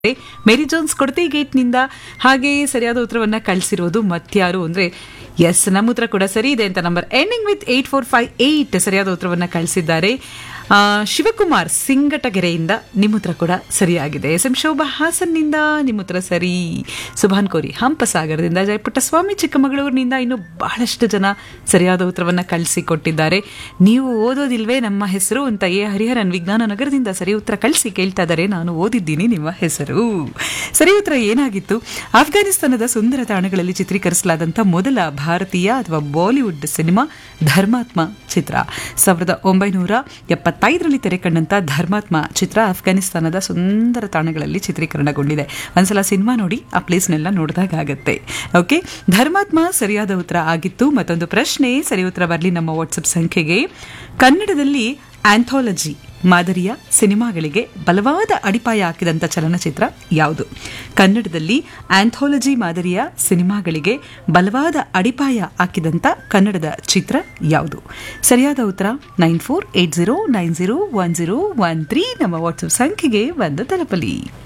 ಮೇರಿ Jones ಕೊಡತಿ ಗೇಟ್ನಿಂದ ಹಾಗೆ ಸರಿಯಾದ ಉತ್ತರವನ್ನ ಕಳಿಸಿರೋದು ಮತ್ಯಾರು ಅಂದ್ರೆ ಎಸ್ ನಮ್ಮ ಉತ್ತರ ಕೂಡ ಸರಿ ಇದೆ ಅಂತ number ending with eight four five eight ಸರಿಯಾದ ಉತ್ತರವನ್ನ ಕಳಿಸಿದ್ದಾರೆ ಆ, ಶಿವಕುಮಾರ್ ಸಿಂಗಟಗೆರೆಯಿಂದ ನಿಮ್ಮ ಉತ್ತರ ಕೂಡ ಸರಿಯಾಗಿದೆ ಎಸ್ ಎಂ ಶೋಭಾ ಹಾಸನ್ನಿಂದ ನಿಮ್ಮ ಉತ್ತರ ಸರಿ ಸುಭಾನ್ ಕೋರಿ ಹಂಪಸಾಗರದಿಂದ ಜಯಪುಟ್ಟಸ್ವಾಮಿ ಚಿಕ್ಕಮಗಳೂರಿನಿಂದ ಇನ್ನು ಬಹಳಷ್ಟು ಜನ ಸರಿಯಾದ ಉತ್ತರವನ್ನ ಕಳಿಸಿಕೊಟ್ಟಿದ್ದಾರೆ ನೀವು ಓದೋದಿಲ್ವೇ ನಮ್ಮ ಹೆಸರು ಅಂತ ಎ ಹರಿಹರನ್ ವಿಜ್ಞಾನ ನಗರದಿಂದ ಸರಿ ಉತ್ತರ ಕಳಿಸಿ ಕೇಳ್ತಾ ಇದ್ದಾರೆ ನಾನು ಓದಿದ್ದೀನಿ ನಿಮ್ಮ ಹೆಸರು ಸರಿ ಉತ್ತರ ಏನಾಗಿತ್ತು ಆಫ್ಘಾನಿಸ್ತಾನದ ಸುಂದರ ತಾಣಗಳಲ್ಲಿ ಚಿತ್ರೀಕರಿಸಲಾದಂಥ ಮೊದಲ ಭಾರತೀಯ ಅಥವಾ ಬಾಲಿವುಡ್ ಸಿನಿಮಾ ಧರ್ಮಾತ್ಮ ಚಿತ್ರ ಸಾವಿರದ ಒಂಬೈನೂರ ಎಪ್ಪತ್ತೈದರಲ್ಲಿ ತೆರೆ ಕಂಡಂತ ಧರ್ಮಾತ್ಮ ಚಿತ್ರ ಆಫ್ಘಾನಿಸ್ತಾನದ ಸುಂದರ ತಾಣಗಳಲ್ಲಿ ಚಿತ್ರೀಕರಣಗೊಂಡಿದೆ ಒಂದ್ಸಲ ಸಿನಿಮಾ ನೋಡಿ ಆ ಪ್ಲೇಸ್ನೆಲ್ಲ ನೋಡಿದಾಗ ಆಗತ್ತೆ ಓಕೆ ಧರ್ಮಾತ್ಮ ಸರಿಯಾದ ಉತ್ತರ ಆಗಿತ್ತು ಮತ್ತೊಂದು ಪ್ರಶ್ನೆ ಸರಿ ಉತ್ತರ ಬರಲಿ ನಮ್ಮ ವಾಟ್ಸಪ್ ಸಂಖ್ಯೆಗೆ ಕನ್ನಡದಲ್ಲಿ ಆಂಥಾಲಜಿ ಮಾದರಿಯ ಸಿನಿಮಾಗಳಿಗೆ ಬಲವಾದ ಅಡಿಪಾಯ ಹಾಕಿದಂಥ ಚಲನಚಿತ್ರ ಯಾವುದು ಕನ್ನಡದಲ್ಲಿ ಆಂಥಾಲಜಿ ಮಾದರಿಯ ಸಿನಿಮಾಗಳಿಗೆ ಬಲವಾದ ಅಡಿಪಾಯ ಹಾಕಿದಂಥ ಕನ್ನಡದ ಚಿತ್ರ ಯಾವುದು ಸರಿಯಾದ ಉತ್ತರ nine four eight zero nine zero one zero one three ನಮ್ಮ ವಾಟ್ಸಪ್ ಸಂಖ್ಯೆಗೆ ಬಂದು ತಲುಪಲಿ